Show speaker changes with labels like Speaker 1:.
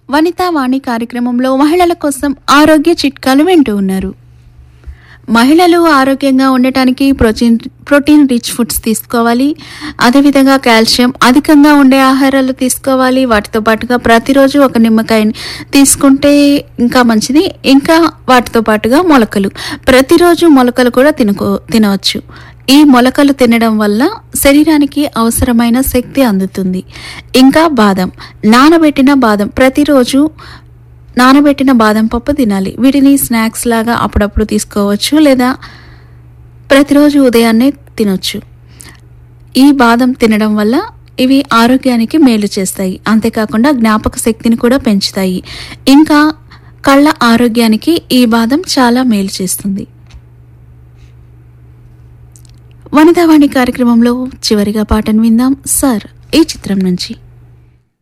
Speaker 1: వనితా వాణి కార్యక్రమంలో మహిళల కోసం ఆరోగ్య చిట్కాలు వింటూ ఉన్నారు మహిళలు ఆరోగ్యంగా ఉండటానికి ప్రోటీన్ ప్రోటీన్ రిచ్ ఫుడ్స్ తీసుకోవాలి అదేవిధంగా కాల్షియం అధికంగా ఉండే ఆహారాలు తీసుకోవాలి వాటితో పాటుగా ప్రతిరోజు ఒక నిమ్మకాయని తీసుకుంటే ఇంకా మంచిది ఇంకా వాటితో పాటుగా మొలకలు ప్రతిరోజు మొలకలు కూడా తినుకో తినవచ్చు ఈ మొలకలు తినడం వల్ల శరీరానికి అవసరమైన శక్తి అందుతుంది ఇంకా బాదం నానబెట్టిన బాదం ప్రతిరోజు నానబెట్టిన బాదం పప్పు తినాలి వీటిని స్నాక్స్ లాగా అప్పుడప్పుడు తీసుకోవచ్చు లేదా ప్రతిరోజు ఉదయాన్నే తినొచ్చు ఈ బాదం తినడం వల్ల ఇవి ఆరోగ్యానికి మేలు చేస్తాయి అంతేకాకుండా జ్ఞాపక శక్తిని కూడా పెంచుతాయి ఇంకా కళ్ళ ఆరోగ్యానికి ఈ బాదం చాలా మేలు చేస్తుంది వనితావాణి కార్యక్రమంలో చివరిగా పాటను విందాం సార్ ఈ చిత్రం నుంచి